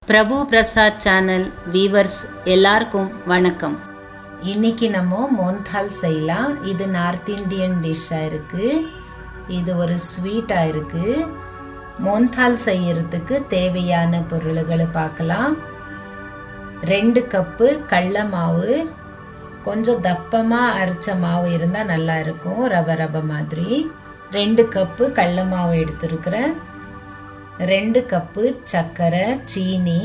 பிரபு Prasad channel viewers எல்லாருக்கும் வணக்கம் இன்னைக்கு நம்ம மோன்தால் செய்யலாம் இது நார்த் இந்தியன் டிஷ்ஷாக இருக்கு இது ஒரு ஸ்வீட்டாக இருக்கு மோன்தால் செய்யறதுக்கு தேவையான பொருள்களை பார்க்கலாம் ரெண்டு கப்பு கடல மாவு கொஞ்சம் தப்பமாக அரைச்ச மாவு இருந்தால் நல்லா இருக்கும் ரவ ரவ மாதிரி ரெண்டு கப்பு கடல மாவு எடுத்துருக்கிறேன் ரெண்டு கப்பு சர்க்கரை சீனி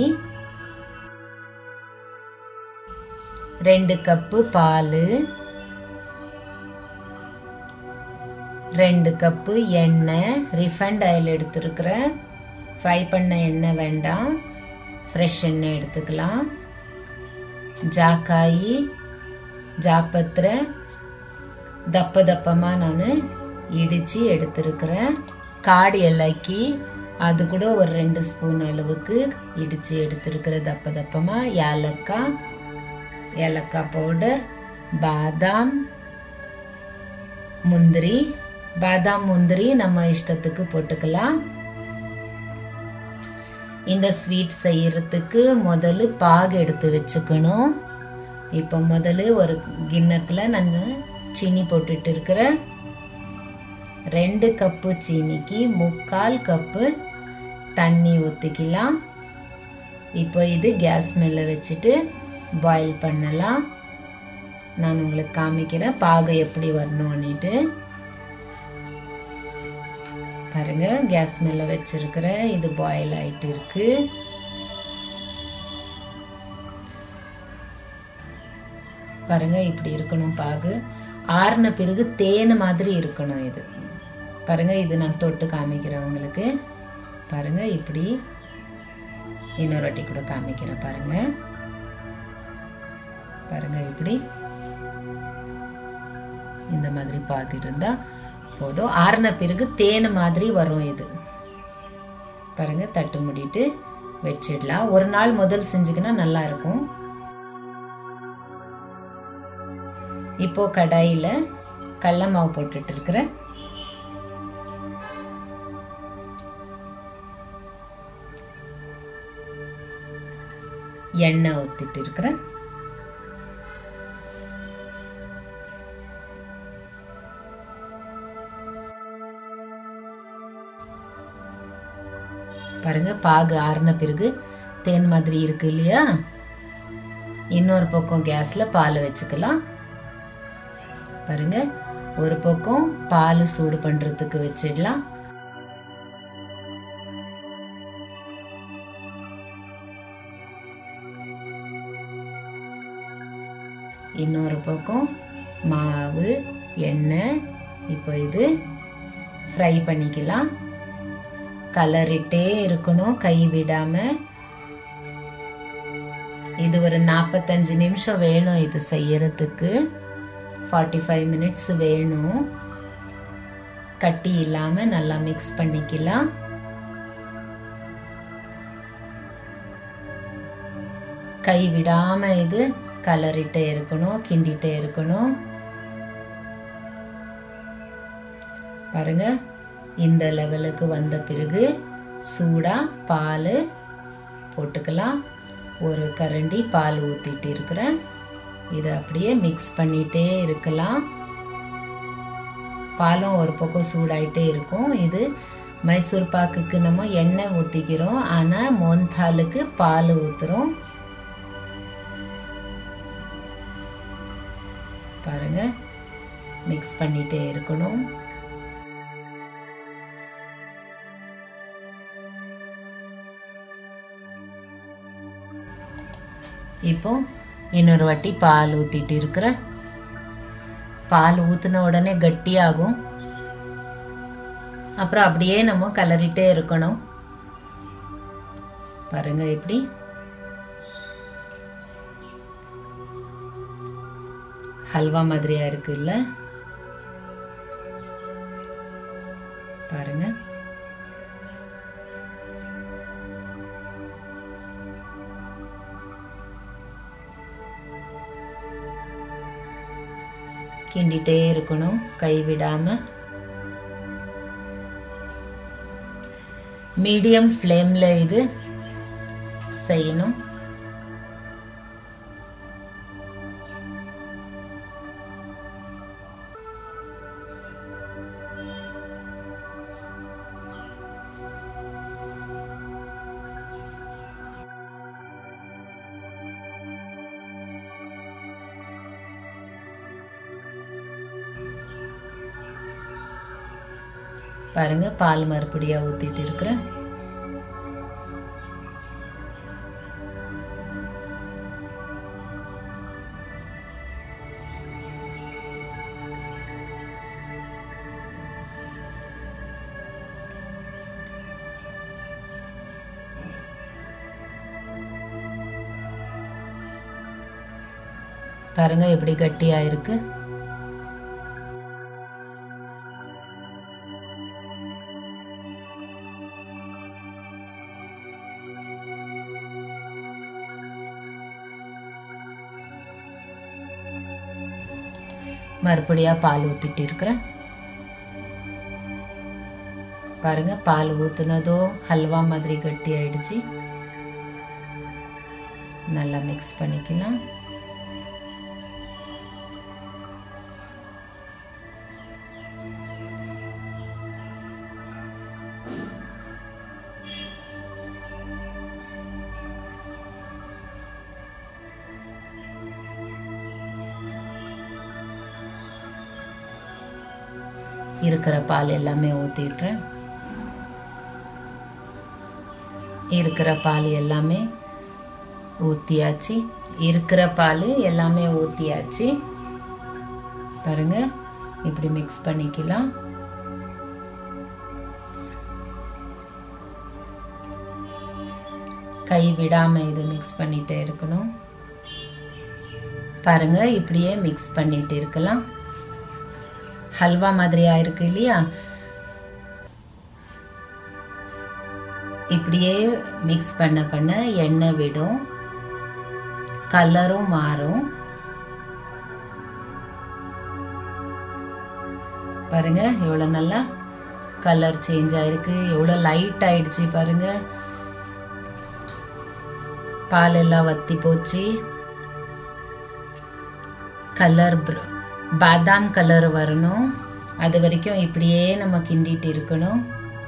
ரெண்டு கப்பு பால் ரெண்டு கப்பு எண்ணெய் ரிஃபைண்ட் ஆயில் எடுத்துருக்கிறேன் ஃப்ரை பண்ண எண்ணெய் வேண்டாம் ஃப்ரெஷ் எண்ணெய் எடுத்துக்கலாம் ஜாக்காயி ஜாப்பத்திர தப்ப தப்பமாக நான் இடித்து எடுத்துருக்கிறேன் காடு ஏலக்கி அது கூட ஒரு ரெண்டு ஸ்பூன் அளவுக்கு இடித்து எடுத்துருக்கிற தப்ப தப்பமாக ஏலக்காய் ஏலக்காய் பவுடர் பாதாம் முந்திரி பாதாம் முந்திரி நம்ம இஷ்டத்துக்கு போட்டுக்கலாம் இந்த ஸ்வீட் செய்யறதுக்கு முதல்ல பாகு எடுத்து வச்சுக்கணும் இப்போ முதல்ல ஒரு கிண்ணத்தில் நான் சீனி போட்டுட்டு இருக்கிறேன் ரெண்டு கப்பு சீனிக்கு முக்கால் கப்பு தண்ணி ஊற்றிக்கலாம் இப்போ இது கேஸ் மேலே வச்சுட்டு பாயில் பண்ணலாம் நான் உங்களுக்கு காமிக்கிறேன் பாகு எப்படி வரணும்னுட்டு பாருங்க கேஸ் மேலே வச்சிருக்கிறேன் இது பாயில் ஆயிட்டு இருக்கு பாருங்க இப்படி இருக்கணும் பாகு ஆறுன பிறகு தேன் மாதிரி இருக்கணும் இது பாருங்க இது நான் தொட்டு காமிக்கிறேன் உங்களுக்கு பாருங்க இப்படி இன்னொரு வாட்டி கூட காமிக்கிறேன் பாருங்க பாருங்க இப்படி இந்த மாதிரி பாகு இருந்தா போதும் ஆறுன பிறகு தேன் மாதிரி வரும் இது பாருங்க தட்டு மூடிட்டு வச்சிடலாம் ஒரு நாள் முதல் செஞ்சுக்கினா நல்லா இருக்கும் இப்போ கடாயில கடல மாவு போட்டுட்டு இருக்கிறேன் எண்ணெய் ஊத்திட்டு இருக்கிறேன் பாருங்க பாகு ஆறுன பிறகு தேன் மாதிரி இருக்கு இல்லையா இன்னொரு பக்கம் கேஸ்ல பால் வச்சுக்கலாம் பாருங்க ஒரு பக்கம் பால் சூடு பண்றதுக்கு வச்சிடலாம் இன்னொரு பக்கம் மாவு எண்ணெய் இப்போ இது ஃப்ரை பண்ணிக்கலாம் கலரிட்டே இருக்கணும் கை விடாம இது ஒரு நாற்பத்தஞ்சு நிமிஷம் வேணும் இது செய்யறதுக்கு ஃபார்ட்டி ஃபைவ் மினிட்ஸ் வேணும் கட்டி இல்லாம நல்லா மிக்ஸ் பண்ணிக்கலாம் கை விடாம இது கலரிட்டே இருக்கணும் கிண்டிட்டே இருக்கணும் பாருங்க இந்த லெவலுக்கு வந்த பிறகு சூடா பால் போட்டுக்கலாம் ஒரு கரண்டி பால் ஊற்றிட்டு இருக்கிறேன் இதை அப்படியே மிக்ஸ் பண்ணிட்டே இருக்கலாம் பாலும் ஒரு பக்கம் சூடாயிட்டே இருக்கும் இது மைசூர் பாக்குக்கு நம்ம எண்ணெய் ஊற்றிக்கிறோம் ஆனால் மோந்தாலுக்கு பால் ஊற்றுறோம் பாருங்க மிக்ஸ் பண்ணிட்டே இருக்கணும் இப்போ இன்னொரு வாட்டி பால் ஊற்றிட்டு இருக்கிற பால் ஊற்றின உடனே கட்டியாகும் அப்புறம் அப்படியே நம்ம கலரிட்டே இருக்கணும் பாருங்க இப்படி ஹல்வா மாதிரியா இருக்குல்ல பாருங்க கிண்டிட்டே இருக்கணும் கை விடாம மீடியம் ஃப்ளேமில் இது செய்யணும் பாருங்க பால் மறுபடியா ஊத்திட்டு இருக்கிறேன் பாருங்க எப்படி கட்டியா இருக்கு மறுபடியா பால் ஊத்திட்டு இருக்கிறேன் பாருங்க பால் ஊத்துனதோ ஹல்வா மாதிரி கட்டி ஆயிடுச்சு நல்லா மிக்ஸ் பண்ணிக்கலாம் இருக்கிற பால் எல்லாமே ஊற்றிட்டுறேன் இருக்கிற பால் எல்லாமே ஊற்றியாச்சு இருக்கிற பால் எல்லாமே ஊற்றியாச்சு பாருங்க இப்படி மிக்ஸ் பண்ணிக்கலாம் கை விடாம இது மிக்ஸ் பண்ணிட்டே இருக்கணும் பாருங்க இப்படியே மிக்ஸ் பண்ணிட்டு இருக்கலாம் ஹல்வா மாதிரியா இருக்கு இல்லையா இப்படியே மிக்ஸ் பண்ண பண்ண எண்ணெய் விடும் கலரும் மாறும் பாருங்க எவ்வளோ நல்லா கலர் சேஞ்ச் ஆயிருக்கு எவ்வளோ லைட் ஆயிடுச்சு பாருங்க பால் எல்லாம் வத்தி போச்சு கலர் பாதாம் கலர் வரணும் அது வரைக்கும் இப்படியே நம்ம கிண்டிட்டு இருக்கணும்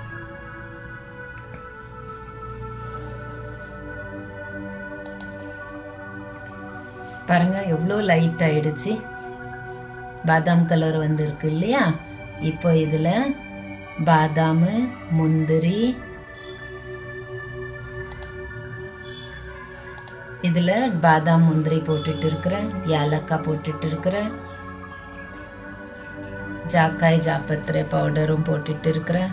பாருங்க எவ்வளோ லைட் ஆயிடுச்சு பாதாம் கலர் வந்திருக்கு இல்லையா இப்போ இதில் பாதாம் முந்திரி இதில் பாதாம் முந்திரி போட்டுட்டு இருக்கிறேன் ஏலக்காய் போட்டுட்டு இருக்கிறேன் ஜாக்காய் ஜாப்பத்திரை பவுடரும் போட்டுட்டு இருக்கிறேன்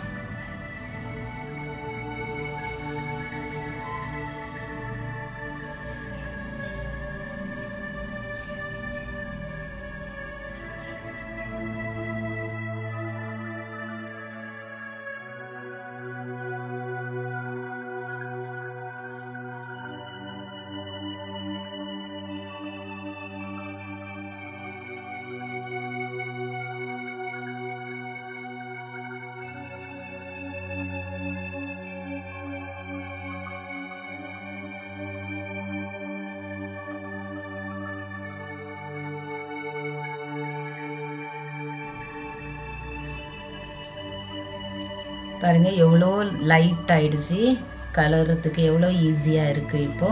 பாருங்க எவ்வளோ லைட் ஆயிடுச்சு கலர்றதுக்கு எவ்வளோ ஈஸியாக இருக்கு இப்போ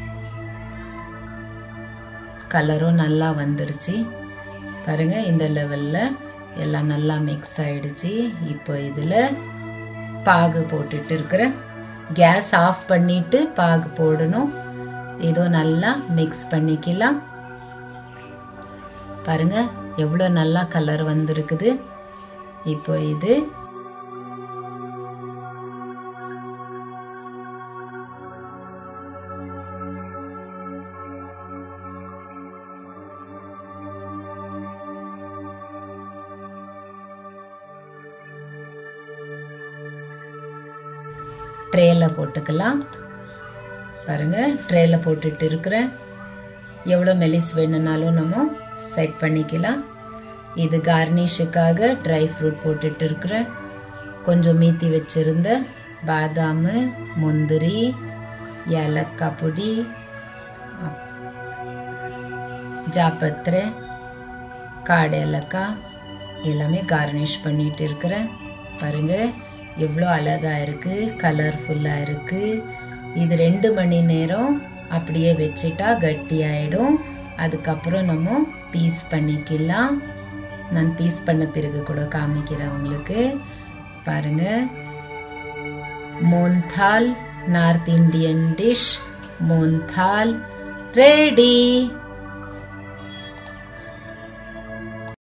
கலரும் நல்லா வந்துருச்சு பாருங்க இந்த லெவலில் எல்லாம் நல்லா மிக்ஸ் ஆயிடுச்சு இப்போ இதில் பாகு போட்டுட்டு இருக்கிறேன் கேஸ் ஆஃப் பண்ணிட்டு பாகு போடணும் இதோ நல்லா மிக்ஸ் பண்ணிக்கலாம் பாருங்க எவ்வளோ நல்லா கலர் வந்திருக்குது இப்போ இது ட்ரேல போட்டுக்கலாம் பாருங்க ட்ரேல போட்டுட்டு இருக்கிறேன் எவ்வளோ மெலிஸ் வேணும்னாலும் நம்ம செட் பண்ணிக்கலாம் இது கார்னிஷுக்காக ட்ரை ஃப்ரூட் போட்டுட்டு இருக்கிறேன் கொஞ்சம் மீத்தி வச்சிருந்த பாதாம் முந்திரி ஏலக்காய் பொடி அப்- ஜாப்பத்திரை காடு ஏலக்காய் எல்லாமே கார்னிஷ் பண்ணிட்டு இருக்கிறேன் பாருங்க எவ்வளோ அழகா இருக்கு கலர்ஃபுல்லா இருக்கு இது ரெண்டு மணி நேரம் அப்படியே வச்சுட்டா கட்டியாயிடும் அதுக்கப்புறம் நம்ம பீஸ் பண்ணிக்கலாம் நான் பீஸ் பண்ண பிறகு கூட காமிக்கிறேன் உங்களுக்கு பாருங்க மோன்தால் நார்த் இந்தியன் டிஷ் மோன்தால் ரெடி